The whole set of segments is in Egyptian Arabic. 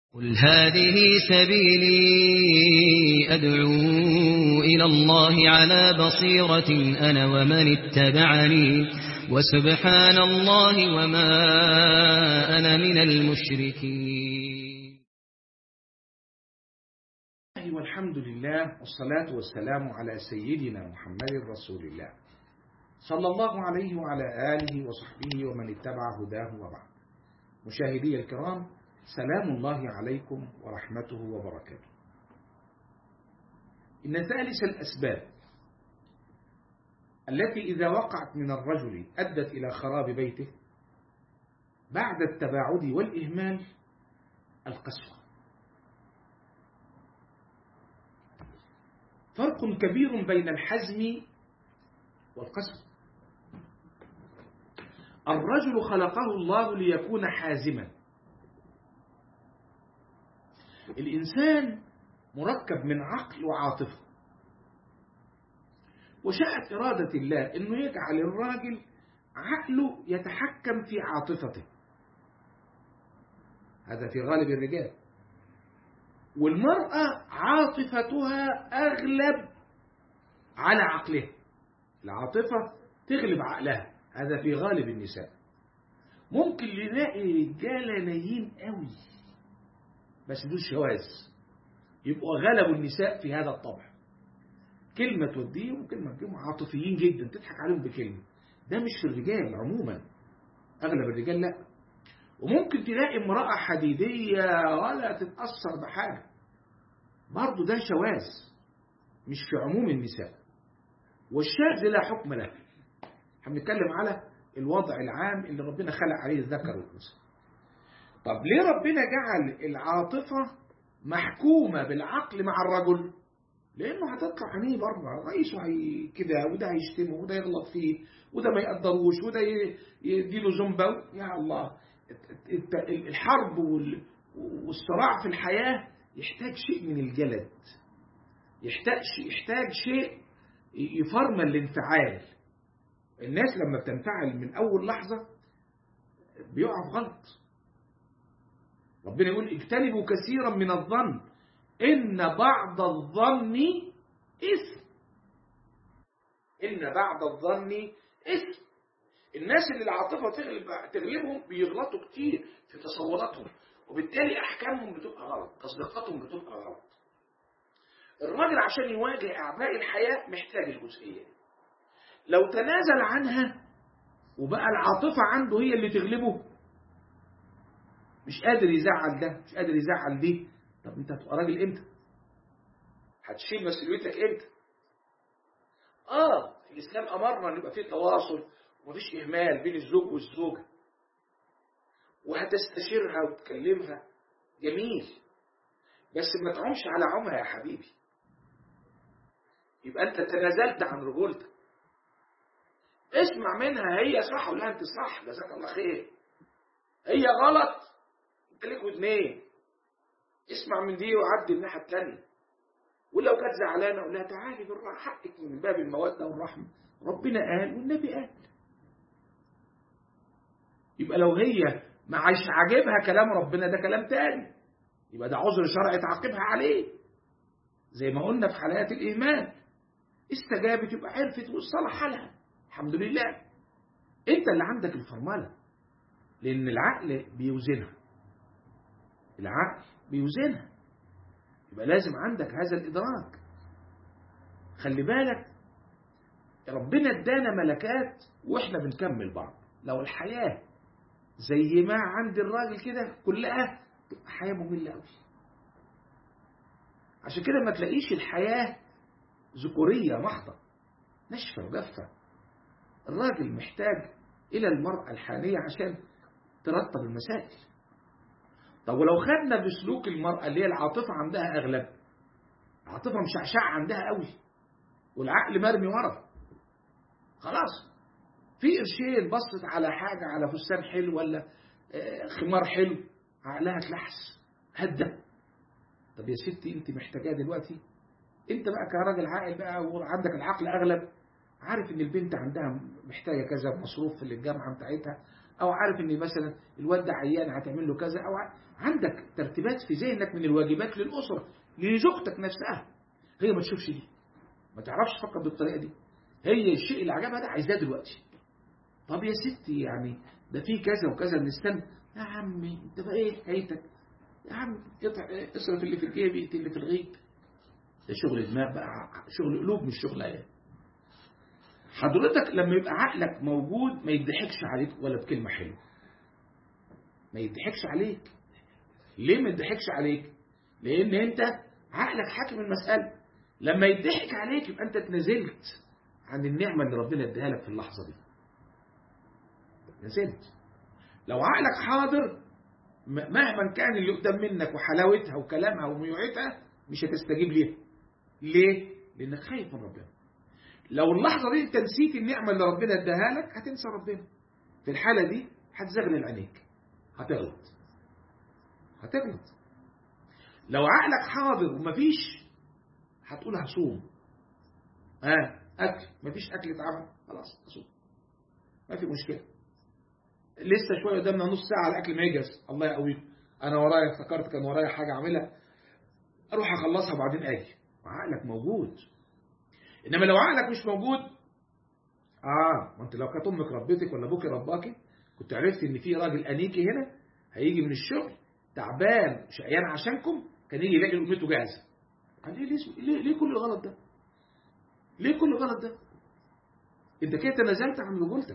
قل هذه سبيلي أدعو إلى الله على بصيرة أنا ومن اتبعني وسبحان الله وما أنا من المشركين والحمد لله والصلاة والسلام على سيدنا محمد رسول الله صلى الله عليه وعلى آله وصحبه ومن اتبع هداه وبعد مشاهدي الكرام سلام الله عليكم ورحمته وبركاته إن ثالث الأسباب التي إذا وقعت من الرجل أدت إلى خراب بيته بعد التباعد والإهمال القسوة فرق كبير بين الحزم والقسوة الرجل خلقه الله ليكون حازما الإنسان مركب من عقل وعاطفة وشاءت إرادة الله أنه يجعل الراجل عقله يتحكم في عاطفته هذا في غالب الرجال والمرأة عاطفتها أغلب على عقلها العاطفة تغلب عقلها هذا في غالب النساء ممكن نلاقي رجالة نايين قوي بس دول شواذ يبقوا غلبوا النساء في هذا الطبع كلمة توديهم وكلمة تجيهم عاطفيين جدا تضحك عليهم بكلمة ده مش في الرجال عموما أغلب الرجال لا وممكن تلاقي امرأة حديدية ولا تتأثر بحاجة برضه ده شواذ مش في عموم النساء والشاذ لا حكم له احنا بنتكلم على الوضع العام اللي ربنا خلق عليه الذكر والأنثى طب ليه ربنا جعل العاطفة محكومة بالعقل مع الرجل لأنه هتطلع عينيه بره رئيسه هي كده وده هيشتمه وده يغلط فيه وده ما يقدروش وده يديله زنبة يا الله الحرب والصراع في الحياة يحتاج شيء من الجلد يحتاج يحتاج شيء يفرمل الانفعال الناس لما بتنفعل من أول لحظة بيقع في غلط ربنا يقول اجتنبوا كثيرا من الظن إن بعض الظن إثم إن بعض الظن إثم الناس اللي العاطفة تغلب تغلبهم بيغلطوا كتير في تصوراتهم وبالتالي أحكامهم بتبقى غلط تصديقاتهم بتبقى غلط الراجل عشان يواجه أعباء الحياة محتاج الجزئية دي لو تنازل عنها وبقى العاطفة عنده هي اللي تغلبه مش قادر يزعل ده مش قادر يزعل دي طب انت هتبقى راجل امتى هتشيل مسؤوليتك امتى اه الاسلام امرنا ان يبقى فيه تواصل ومفيش اهمال بين الزوج والزوجه وهتستشيرها وتكلمها جميل بس ما تعومش على عمها يا حبيبي يبقى انت تنازلت عن رجولتك اسمع منها هي صح ولا انت صح جزاك الله خير هي غلط انت ليك ودنين اسمع من دي وعدي الناحيه الثانيه ولو كانت زعلانه قول لها تعالي بالراحه حقك من باب الموده والرحمه ربنا قال والنبي قال يبقى لو هي مش عاجبها كلام ربنا ده كلام تاني يبقى ده عذر شرعي تعاقبها عليه زي ما قلنا في حالات الايمان استجابت يبقى عرفت والصلاح حالها الحمد لله انت اللي عندك الفرمله لان العقل بيوزنها العقل بيوزنها يبقى لازم عندك هذا الإدراك خلي بالك ربنا ادانا ملكات واحنا بنكمل بعض لو الحياة زي ما عند الراجل كده كلها تبقى حياة مملة قوي عشان كده ما تلاقيش الحياة ذكورية محضة نشفة وجافة الراجل محتاج إلى المرأة الحانية عشان ترتب المسائل طب ولو خدنا بسلوك المرأة اللي هي العاطفة عندها أغلب العاطفة مشعشعة عندها قوي والعقل مرمي ورا خلاص في قرشين بصت على حاجة على فستان حلو ولا خمار حلو عقلها اتلحس هدى طب يا ستي انت محتاجاه دلوقتي انت بقى كراجل عاقل بقى وعندك العقل اغلب عارف ان البنت عندها محتاجه كذا مصروف في الجامعه بتاعتها او عارف ان مثلا الواد ده عيان هتعمل له كذا او ع- عندك ترتيبات في ذهنك من الواجبات للاسره لزوجتك نفسها هي ما تشوفش دي ما تعرفش تفكر بالطريقه دي هي الشيء اللي عجبها ده عايزاه دلوقتي طب يا ستي يعني ده في كذا وكذا بنستنى يا عمي انت بقى ايه حكايتك يا عم اقطع اصرف اللي في الجيب اقتل اللي في الغيب ده شغل دماغ بقى شغل قلوب مش شغل عيال حضرتك لما يبقى عقلك موجود ما يضحكش عليك ولا بكلمة حلوة ما يضحكش عليك ليه ما يضحكش عليك لان انت عقلك حاكم المسألة لما يضحك عليك يبقى انت اتنزلت عن النعمة اللي ربنا اديها لك في اللحظة دي نزلت لو عقلك حاضر م- مهما كان اللي قدام منك وحلاوتها وكلامها وميوعتها مش هتستجيب ليها ليه؟ لانك خايف من ربنا لو اللحظة دي انت نسيت النعمة اللي ربنا اداها لك هتنسى ربنا في الحالة دي هتزغلل عينيك هتغلط هتغلط لو عقلك حاضر ومفيش هتقول هصوم اه اكل مفيش اكل اتعمل خلاص هصوم ما في مشكلة لسه شوية قدامنا نص ساعة على الأكل ما يجهز الله يقويكم أنا ورايا افتكرت كان ورايا حاجة أعملها أروح أخلصها وبعدين أجي عقلك موجود إنما لو عقلك مش موجود آه ما أنت لو كانت أمك ربتك ولا أبوك رباكي كنت عرفت إن في راجل أنيكي هنا هيجي من الشغل تعبان شقيان عشانكم كان يجي يلاقي لقمته جاهزة قال ليه ليه ليه, ليه كل الغلط ده؟ ليه كل الغلط ده؟ أنت كده تنازلت عن رجولتك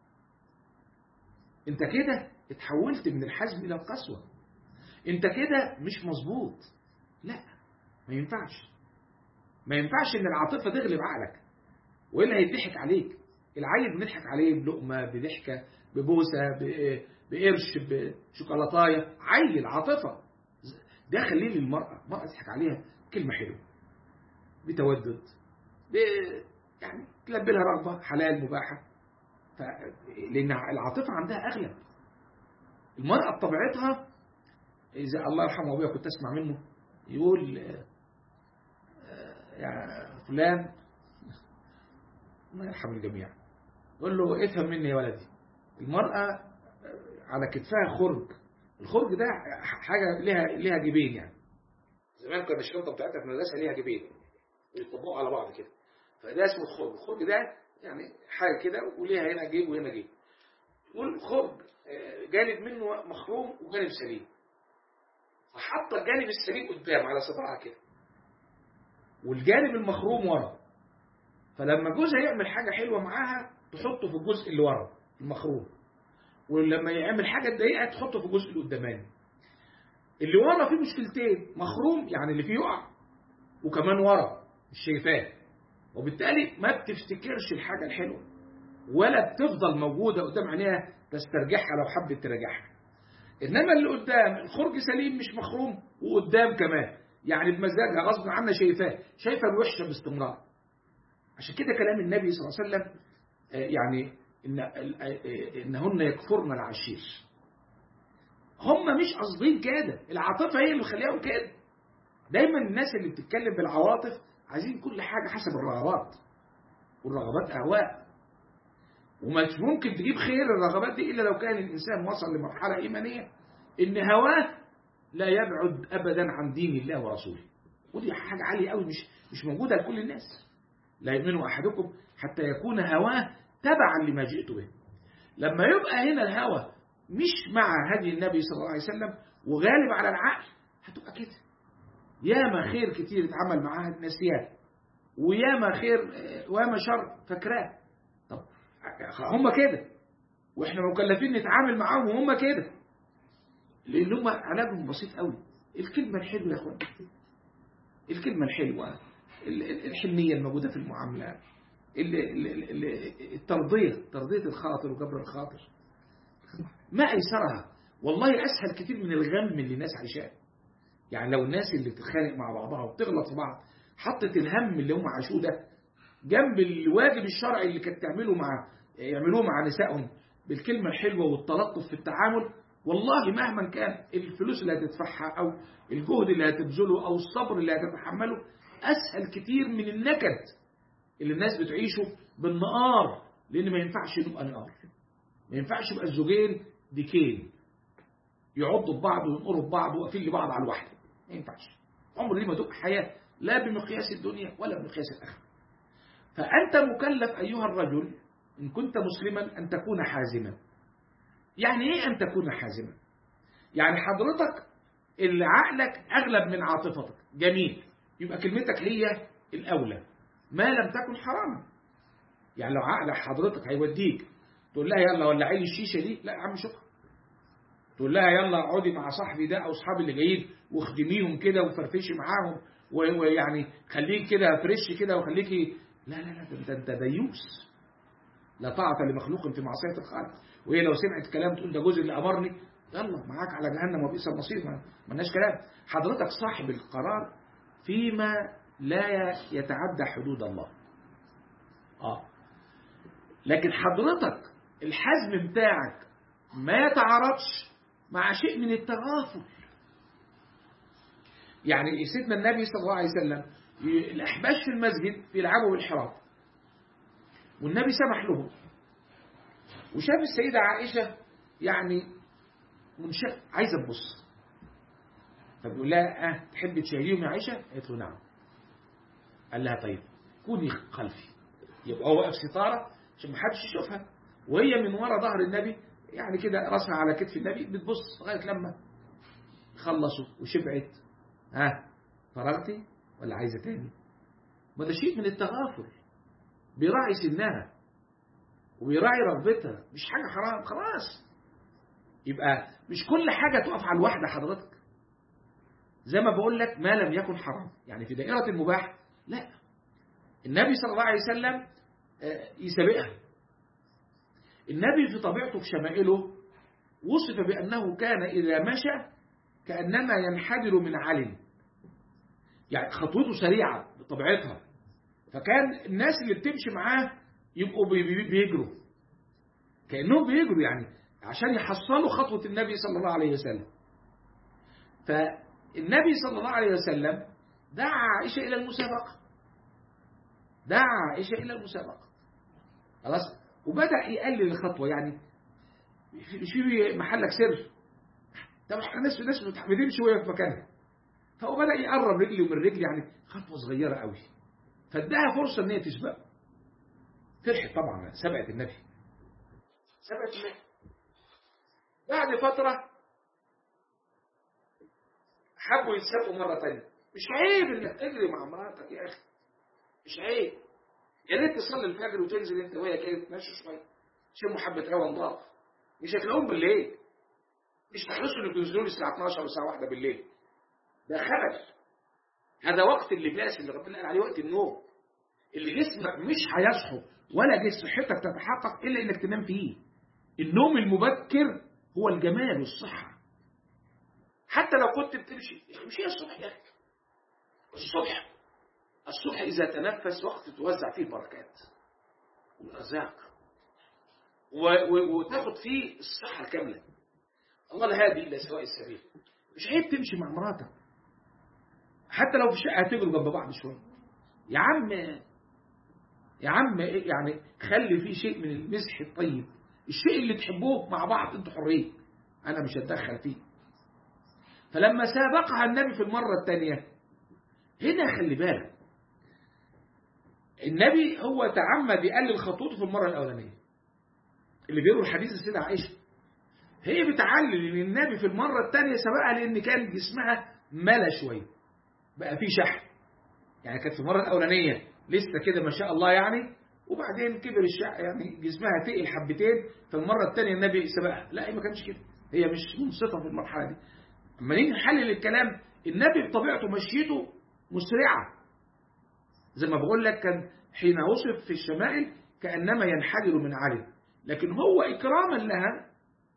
انت كده اتحولت من الحزم الى القسوة انت كده مش مظبوط لا ما ينفعش ما ينفعش ان العاطفة تغلب عقلك والا هيضحك عليك العيل بنضحك عليه بلقمة بضحكة ببوسة ب- بقرش بشوكولاتاية عيل عاطفة ده خليه للمرأة المرأة تضحك عليها كلمة حلوة بتودد ب... يعني تلبي لها رغبة حلال مباحة ف... لأن العاطفة عندها أغلب المرأة بطبيعتها إذا الله يرحمه أبويا كنت أسمع منه يقول آه، آه، يا فلان الله يرحم الجميع يقول له افهم مني يا ولدي المرأة آه، على كتفها خرج الخرج ده حاجة لها لها جيبين يعني زمان كان الشنطة بتاعتها في المدرسة ليها جيبين يطبقوا على بعض كده فده اسمه الخرج الخرج ده يعني حاجة كده وليها هنا جيب وهنا جيب والخرج آه، جانب منه مخروم وجانب سليم فحط الجانب السليم قدام على صباعها كده والجانب المخروم ورا فلما جوزها يعمل حاجة حلوة معاها تحطه في الجزء اللي ورا المخروم ولما يعمل حاجة تضايقها تحطه في الجزء اللي قداماني اللي ورا فيه مشكلتين مخروم يعني اللي فيه يقع وكمان ورا مش شايفاه وبالتالي ما بتفتكرش الحاجة الحلوة ولا بتفضل موجودة قدام عينيها تسترجعها لو حبت تراجعها إنما اللي قدام الخرج سليم مش مخروم وقدام كمان يعني بمزاجها غصب عنها شايفاه شايفة الوحشة باستمرار عشان كده كلام النبي صلى الله عليه وسلم آه، يعني إن آه، إنهن يكفرن العشير هم مش قاصدين كده العاطفة هي اللي مخليهم كده دايما الناس اللي بتتكلم بالعواطف عايزين كل حاجة حسب الرغبات والرغبات أهواء ومش ممكن تجيب خير الرغبات دي إلا لو كان الإنسان وصل لمرحلة إيمانية إن هواه لا يبعد أبدا عن دين الله ورسوله ودي حاجة عالية قوي مش مش موجودة لكل الناس لا يؤمن أحدكم حتى يكون هواه تبعا لما جئت به لما يبقى هنا الهوى مش مع هدي النبي صلى الله عليه وسلم وغالب على العقل هتبقى كده ياما خير كتير اتعمل معاها النسيان وياما خير وياما شر فاكراه طب هم كده واحنا مكلفين نتعامل معاهم وهم كده لان هم علاجهم بسيط قوي الكلمه الحلوه يا اخوان الكلمه الحلوه ال- ال- الحنيه الموجوده في المعامله ال- ال- ال- الترضيه ترضيه الخاطر وجبر الخاطر ما ايسرها والله اسهل كتير من الغم اللي الناس عايشاه يعني لو الناس اللي بتتخانق مع بعضها وبتغلط في بعض حطت الهم اللي هم عاشوه ده جنب الواجب الشرعي اللي كانت تعمله مع يعملوه مع نسائهم بالكلمة الحلوة والتلطف في التعامل والله مهما كان الفلوس اللي هتدفعها أو الجهد اللي هتبذله أو الصبر اللي هتتحمله أسهل كتير من النكد اللي الناس بتعيشه بالنقار لأن ما ينفعش نبقى نقار ما ينفعش يبقى الزوجين ديكين يعضوا ببعض وينقروا ببعض واقفين لبعض على الواحده ما ينفعش عمر دي ما تبقى حياه لا بمقياس الدنيا ولا بمقياس الاخره فانت مكلف ايها الرجل ان كنت مسلما ان تكون حازما يعني ايه ان تكون حازما يعني حضرتك اللي عقلك اغلب من عاطفتك جميل يبقى كلمتك هي الاولى ما لم تكن حراما يعني لو عقلك حضرتك هيوديك تقول لها يلا ولعي لي الشيشه دي لا يا عم شكرا تقول لها يلا اقعدي مع صاحبي ده او اصحابي اللي جايين واخدميهم كده وفرفشي معاهم ويعني خليك كده فريش كده وخليكي لا لا لا ده انت ديوس لا طاعة لمخلوق في معصية الخالق وهي لو سمعت كلام تقول ده جوزي اللي امرني يلا معاك على جهنم وبئس المصير ما مالناش كلام حضرتك صاحب القرار فيما لا يتعدى حدود الله اه لكن حضرتك الحزم بتاعك ما يتعارضش مع شيء من التغافل يعني سيدنا النبي صلى الله عليه وسلم الأحباش في المسجد بيلعبوا بالحراب والنبي سمح لهم وشاف السيدة عائشة يعني منشق عايزة تبص فبيقول لها اه تحبي تشاهديهم يا عائشة؟ قالت له نعم قال لها طيب كوني خلفي يبقى هو واقف ستارة عشان ما حدش يشوفها وهي من ورا ظهر النبي يعني كده راسها على كتف النبي بتبص لغايه لما خلصوا وشبعت ها فرغتي ولا عايزه تاني ما ده شيء من التغافل بيراعي سنها وبيراعي رغبتها مش حاجه حرام خلاص يبقى مش كل حاجه تقف على الواحده حضرتك زي ما بقول لك ما لم يكن حرام يعني في دائره المباح لا النبي صلى الله عليه وسلم يسابقها النبي في طبيعته في شمائله وصف بأنه كان إذا مشى كأنما ينحدر من علم يعني خطوته سريعة بطبيعتها فكان الناس اللي بتمشي معاه يبقوا بيجروا كأنهم بيجروا يعني عشان يحصلوا خطوة النبي صلى الله عليه وسلم فالنبي صلى الله عليه وسلم دعا عائشة إلى المسابقة دعا عائشة إلى المسابقة خلاص وبدأ يقلل الخطوة يعني مش في محلك سر ده احنا ناس ناس بتمشي وهي في مكانها فهو بدأ يقرب رجلي ومن رجلي يعني خطوة صغيرة قوي فاداها فرصة ان هي تسبقه فرحت طبعا سبقت النبي سبقت النبي بعد فترة حبوا يتسابقوا مرة تانية مش عيب انك تجري مع مراتك يا اخي مش عيب يا ريت تصلي الفجر وتنزل انت وهي كده تمشي شويه شموا حبه هوا نضاف مش هتلاقوهم بالليل مش تحرصوا انكم تنزلوا لي الساعه 12 والساعه 1 بالليل ده خلل هذا وقت اللباس اللي ربنا قال عليه وقت النوم اللي جسمك مش هيصحو ولا جسم صحتك تتحقق الا انك تنام فيه النوم المبكر هو الجمال والصحه حتى لو كنت بتمشي امشي الصبح يا اخي الصبح الصبح إذا تنفس وقت توزع فيه البركات والأرزاق وتاخد فيه الصحة الكاملة الله الهادي إلى سواء السبيل مش عيب تمشي مع مراتك حتى لو في شقة هتجروا جنب بعض شوية يا عم يا عم يعني خلي فيه شيء من المزح الطيب الشيء اللي تحبوه مع بعض انتوا حرين انا مش هتدخل فيه فلما سابقها النبي في المرة الثانية هنا خلي بالك النبي هو تعمد يقلل خطوته في المرة الأولانية اللي بيروي الحديث السيدة عائشة هي بتعلل ان النبي في المرة الثانية سبقها لأن كان جسمها ملا شوية بقى فيه شحن يعني كانت في المرة الأولانية لسه كده ما شاء الله يعني وبعدين كبر الشحن يعني جسمها تقل حبتين فالمرة الثانية النبي سبقها لا هي ما كانش كده هي مش منصفة في المرحلة دي اما نيجي نحلل الكلام النبي بطبيعته مشيته مسرعة زي ما بقول لك كان حين وصف في الشمائل كأنما ينحدر من علم لكن هو إكراما لها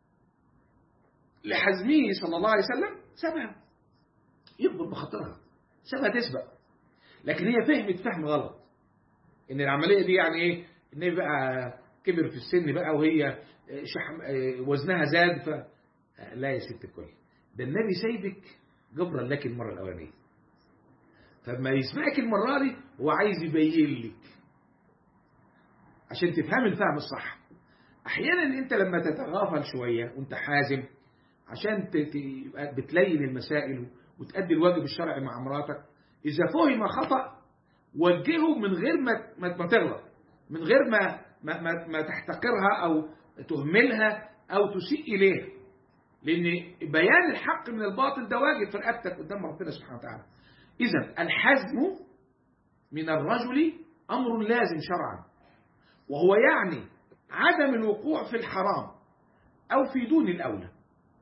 لحزمه صلى الله عليه وسلم سابها يضبط بخاطرها سابها تسبق لكن هي فهمت فهم غلط ان العملية دي يعني ايه ان بقى كبر في السن بقى وهي شحم وزنها زاد ف لا يا ست الكل ده النبي سايبك جبرا لك المرة الأولانية فلما يسمعك المرة دي هو عايز يبين لك عشان تفهم الفهم الصح أحيانا أنت لما تتغافل شوية وأنت حازم عشان بتلين المسائل وتأدي الواجب الشرعي مع مراتك إذا فهم خطأ وجهه من غير ما ما تغلط من غير ما ما, ما, ما تحتقرها أو تهملها أو تسيء إليها لأن بيان الحق من الباطل ده واجب في رقبتك قدام ربنا سبحانه وتعالى إذا الحزم من الرجل أمر لازم شرعا وهو يعني عدم الوقوع في الحرام أو في دون الأولى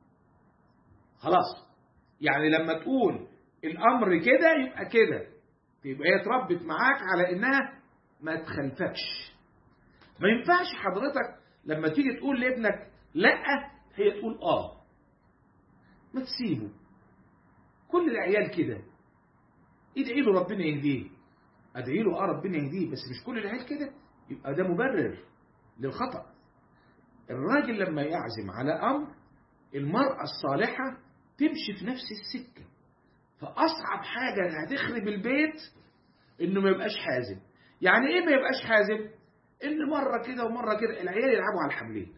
خلاص يعني لما تقول الأمر كده يبقى كده يبقى هي اتربت معاك على إنها ما تخلفكش ما ينفعش حضرتك لما تيجي تقول لابنك لا هي تقول آه ما تسيبه كل العيال كده ادعي له ربنا يهديه ادعي له اه ربنا يهديه بس مش كل العيال كده يبقى ده مبرر للخطأ الراجل لما يعزم على أمر المرأة الصالحة تمشي في نفس السكة فأصعب حاجة هتخرب البيت إنه ما يبقاش حازم يعني إيه ما يبقاش حازم إن مرة كده ومرة كده العيال يلعبوا على الحملين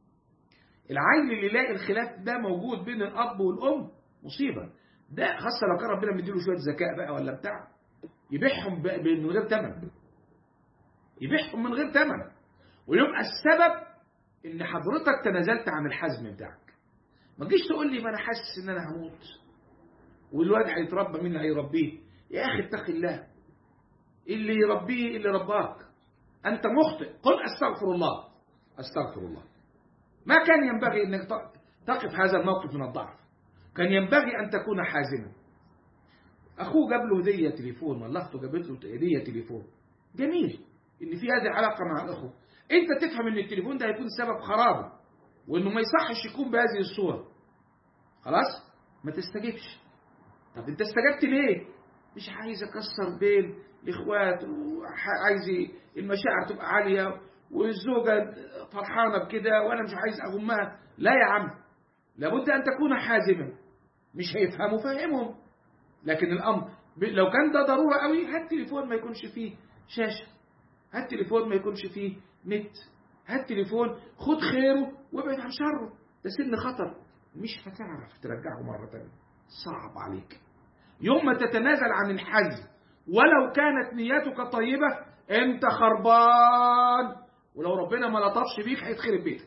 العيل اللي يلاقي الخلاف ده موجود بين الأب والأم مصيبة ده خاصة لو كان ربنا مديله شوية ذكاء بقى ولا بتاع يبيعهم من غير ثمن يبيعهم من غير ثمن ويبقى السبب ان حضرتك تنازلت عن الحزم بتاعك ما تجيش تقول لي ما انا حاسس ان انا هموت والواد هيتربى مين اللي هيربيه يا اخي اتق الله اللي يربيه اللي رباك انت مخطئ قل استغفر الله استغفر الله ما كان ينبغي انك تقف هذا الموقف من الضعف كان ينبغي ان تكون حازما اخوه جاب له هديه تليفون ولا اخته جابت له هديه تليفون جميل ان في هذه العلاقه مع الاخوه انت تفهم ان التليفون ده هيكون سبب خرابه وانه ما يصحش يكون بهذه الصوره خلاص ما تستجبش طب انت استجبت ليه مش عايز اكسر بين الاخوات وعايز المشاعر تبقى عاليه والزوجه فرحانه بكده وانا مش عايز اغمها لا يا عم لابد ان تكون حازما مش هيفهموا فهمهم لكن الامر لو كان ده ضروره قوي هات تليفون ما يكونش فيه شاشه هات تليفون ما يكونش فيه نت هات تليفون خد خيره وابعد عن شره ده سن خطر مش هتعرف ترجعه مرة تانية صعب عليك يوم ما تتنازل عن الحز ولو كانت نيتك طيبة انت خربان ولو ربنا ما لطفش بيك هيتخرب بيتك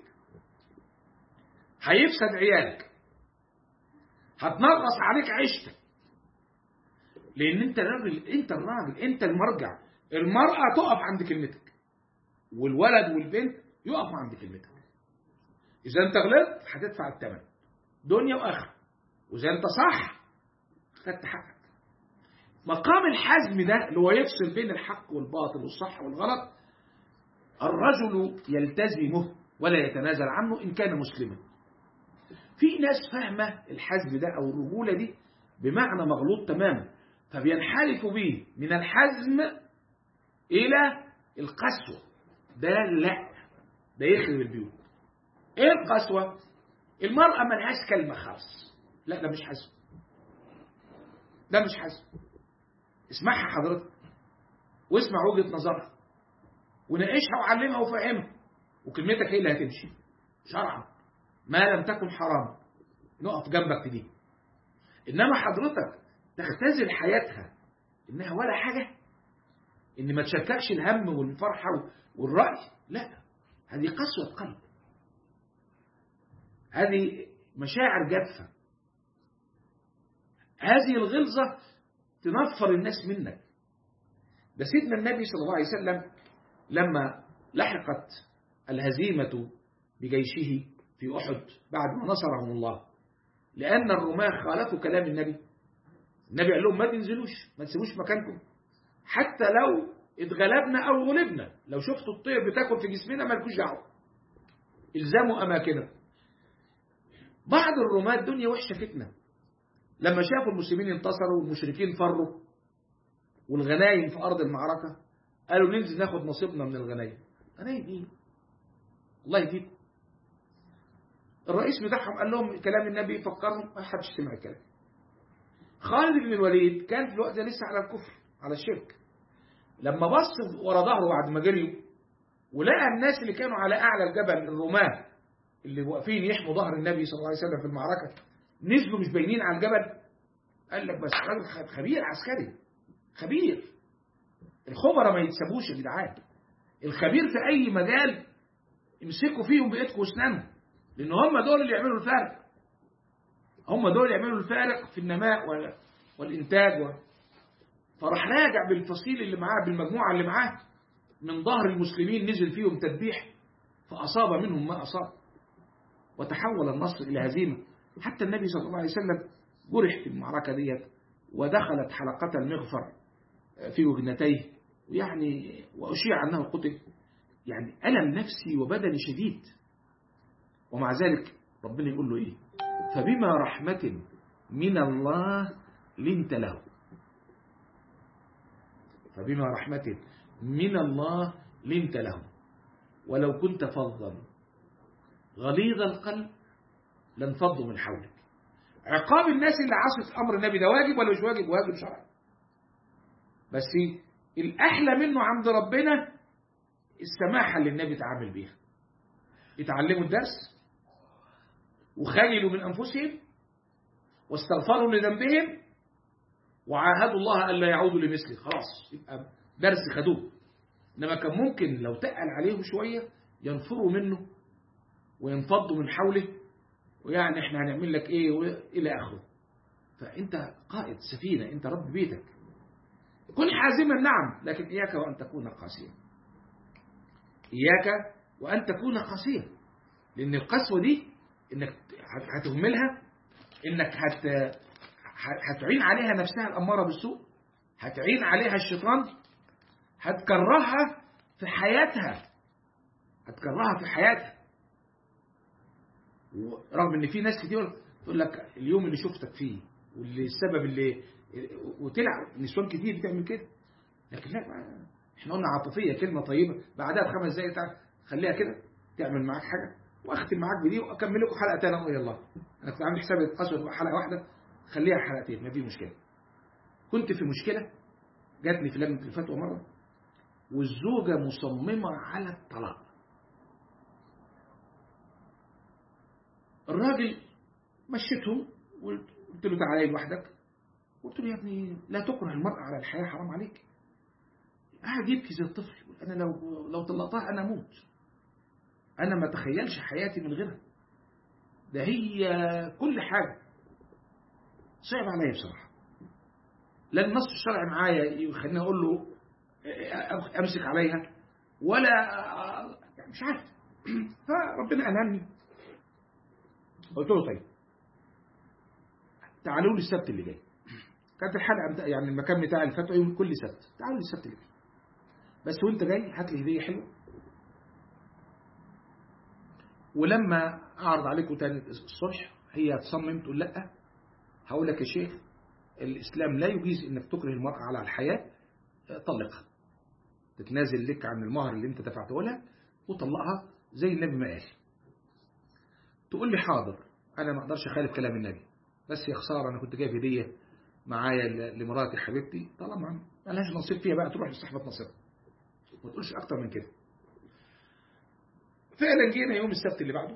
هيفسد عيالك هتنغص عليك عيشتك لان انت الراجل انت الراجل انت المرجع المرأة تقف عند كلمتك والولد والبنت يقفوا عند كلمتك إذا أنت غلطت هتدفع الثمن دنيا وآخرة وإذا أنت صح خدت حقك مقام الحزم ده اللي هو يفصل بين الحق والباطل والصح والغلط الرجل يلتزمه ولا يتنازل عنه إن كان مسلما في ناس فاهمة الحزم ده أو الرجولة دي بمعنى مغلوط تماما فبينحرف به من الحزم إلى القسوة ده لا ده يخرب البيوت ايه القسوة المرأة ملهاش كلمة خالص لا ده مش حزم ده مش حزم اسمعها حضرتك واسمع وجهة نظرها وناقشها وعلمها وفهمها وكلمتك هي اللي هتمشي شرعا ما لم تكن حرام نقف جنبك في دي انما حضرتك تختزل حياتها انها ولا حاجة ان ما تشككش الهم والفرحة والرأي لا هذه قسوة قلب هذه مشاعر جافة هذه الغلظة تنفر الناس منك ده سيدنا النبي صلى الله عليه وسلم لما لحقت الهزيمة بجيشه في أحد بعد ما نصرهم الله لأن الرماة خالفوا كلام النبي النبي قال لهم ما تنزلوش ما تسيبوش مكانكم حتى لو اتغلبنا أو غلبنا لو شفتوا الطير بتاكل في جسمنا مالكوش دعوة الزموا أماكنكم بعض الرماة الدنيا وحشة فتنة لما شافوا المسلمين انتصروا والمشركين فروا والغنايم في أرض المعركة قالوا ننزل ناخد نصيبنا من الغنايم غنايم ايه الله يجيب الرئيس بتاعهم قال لهم كلام النبي فكرهم ما حدش سمع الكلام خالد بن الوليد كان في الوقت ده لسه على الكفر على الشرك لما بص ورا ظهره بعد ما جريوا ولقى الناس اللي كانوا على أعلى الجبل الرماة اللي واقفين يحموا ظهر النبي صلى الله عليه وسلم في المعركة نزلوا مش باينين على الجبل قال لك بس راجل خبير عسكري خبير الخبراء ما يتسابوش يا جدعان الخبير في أي مجال امسكوا فيهم بإيدكم واسنانهم لأن هم دول اللي يعملوا الفارق هم دول يعملوا الفارق في النماء والإنتاج و... فراح راجع بالفصيل اللي معاه بالمجموعة اللي معاه من ظهر المسلمين نزل فيهم تذبيح فأصاب منهم ما أصاب وتحول النصر إلى هزيمة حتى النبي صلى الله عليه وسلم جرح في المعركة ديت ودخلت حلقة المغفر في وجنتيه يعني وأشيع أنه قتل يعني ألم نفسي وبدني شديد ومع ذلك ربنا يقول له إيه فبما رحمة من الله لنت له فبما رحمة من الله لنت له ولو كنت فظا غليظ القلب لانفضوا من حولك عقاب الناس اللي عصت أمر النبي ده واجب ولا مش واجب واجب شرعي بس الأحلى منه عند ربنا السماحة اللي النبي تعامل بيها يتعلموا الدرس وخجلوا من أنفسهم واستغفروا لذنبهم وعاهدوا الله ألا يعودوا لمثله خلاص يبقى درس خدوه إنما كان ممكن لو تقل عليهم شوية ينفروا منه وينفضوا من حوله ويعني احنا هنعمل لك ايه الى اخره فانت قائد سفينة انت رب بيتك كن حازما نعم لكن اياك وان تكون قاسيا اياك وان تكون قاسيا لان القسوة دي انك هتهملها انك هت هتعين عليها نفسها الامارة بالسوء هتعين عليها الشيطان هتكرهها في حياتها هتكرهها في حياتها رغم ان في ناس كتير تقول لك اليوم اللي شفتك فيه واللي السبب اللي وطلع نسوان كتير بتعمل كده لكن لا احنا قلنا عاطفيه كلمه طيبه بعدها بخمس دقايق تعال خليها كده تعمل معاك حاجه واختم معاك بدي واكمل لكم حلقه ثانيه يا الله انا كنت عامل حساب القصوى حلقه واحده خليها حلقتين ما في مشكله كنت في مشكله جاتني في لجنه الفتوى مره والزوجه مصممه على الطلاق الراجل مشيتهم وقلت له تعالى لوحدك قلت له يا ابني لا تكره المرأة على الحياة حرام عليك قاعد يبكي زي الطفل أنا لو لو طلقتها أنا أموت أنا ما تخيلش حياتي من غيرها ده هي كل حاجة صعب عليا بصراحة لا النص الشرعي معايا يخليني أقول له أمسك عليها ولا مش عارف فربنا ألهمني قلت له طيب تعالوا لي السبت اللي جاي كانت الحلقه يعني المكان بتاع الفتوى يوم كل سبت تعالوا لي السبت اللي جاي بس وانت جاي هات لي هديه حلوه ولما اعرض عليكم تاني الصبح هي تصمم تقول لا هقول لك يا شيخ الاسلام لا يجيز انك تكره المراه على الحياه طلقها تتنازل لك عن المهر اللي انت دفعته لها وطلقها زي النبي ما قال تقول لي حاضر انا ما اقدرش اخالف كلام النبي بس يا خساره انا كنت جايب هديه معايا لمراتي حبيبتي طالما مالهاش نصيب فيها بقى تروح لصاحبه نصيبها ما تقولش اكتر من كده فعلا جينا يوم السبت اللي بعده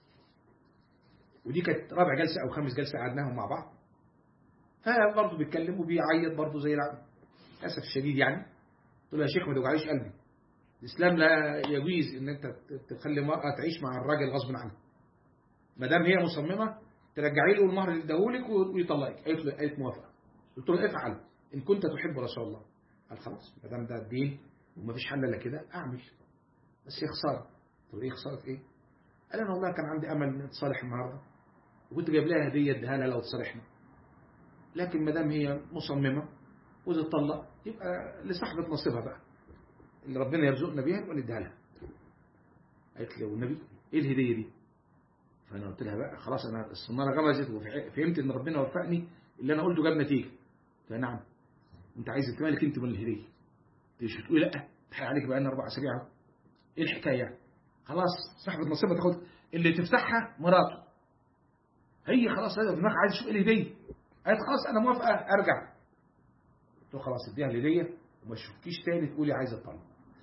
ودي كانت رابع جلسه او خامس جلسه قعدناهم مع بعض فبرضه بيتكلم وبيعيط برضه زي للاسف الشديد يعني قلت له يا شيخ ما توجعليش قلبي الاسلام لا يجوز ان انت تخلي المراه تعيش مع الراجل غصب عنها ما دام هي مصممه ترجعي له المهر اللي اداهولك ويطلقك قالت له قالت موافقه قلت له افعل ان كنت تحب رسول الله قال خلاص ما دام ده الدين ومفيش حل الا كده اعمل بس هي خساره طب ايه خساره ايه؟ قال انا والله كان عندي امل نتصالح النهارده وكنت جايب لها هديه اديها لها لو تصالحنا لكن ما دام هي مصممه وتطلق يبقى لصاحبه نصيبها بقى اللي ربنا يرزقنا بيها ونديها لها قالت لي والنبي ايه الهديه دي؟ فانا قلت لها بقى خلاص انا الصناره غمزت وفهمت ان ربنا وفقني اللي انا قلته جاب نتيجه قلت نعم انت عايز مالك انت من الهديه مش بتقولي لا تحرق عليك بقى لنا اربع اسابيع اهو ايه الحكايه يعني خلاص صاحبه نصيبها تاخد اللي تفتحها مراته هي خلاص هذا دماغها عايز تشوف ايه الهديه قالت خلاص انا موافقه ارجع قلت له خلاص اديها الهديه وما تشوفكيش تاني تقولي عايزه اطلق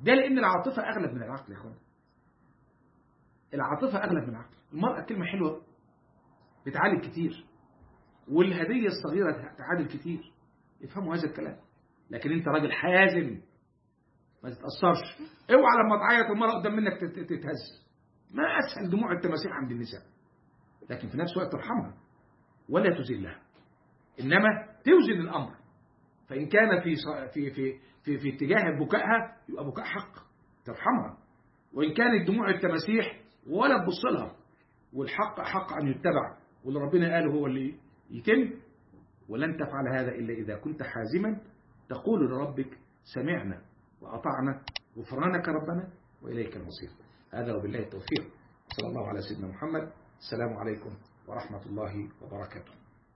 ده لأن العاطفة أغلب من العقل يا إخوان العاطفة أغلب من العقل المرأة كلمة حلوة بتعالج كتير والهدية الصغيرة تعادل كتير افهموا هذا الكلام لكن انت راجل حازم ما تتأثرش اوعى لما تعيط المرأة قدام منك تتهز ما أسهل دموع التماسيح عند النساء لكن في نفس الوقت ترحمها ولا تزلها إنما توزن الأمر فإن كان في في في في, في اتجاه بكائها يبقى بكاء حق ترحمها وإن كانت دموع التماسيح ولا تبص لها والحق حق أن يتبع واللي ربنا قاله هو اللي يتم ولن تفعل هذا إلا إذا كنت حازما تقول لربك سمعنا وأطعنا غفرانك ربنا وإليك المصير هذا وبالله التوفيق صلى الله على سيدنا محمد السلام عليكم ورحمة الله وبركاته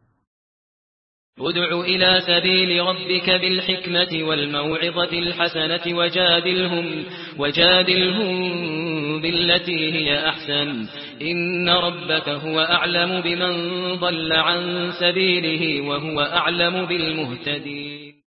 ادع إلى سبيل ربك بالحكمة والموعظة الحسنة وجادلهم, وجادلهم بالتي هي أحسن إن ربك هو أعلم بمن ضل عن سبيله وهو أعلم بالمهتدين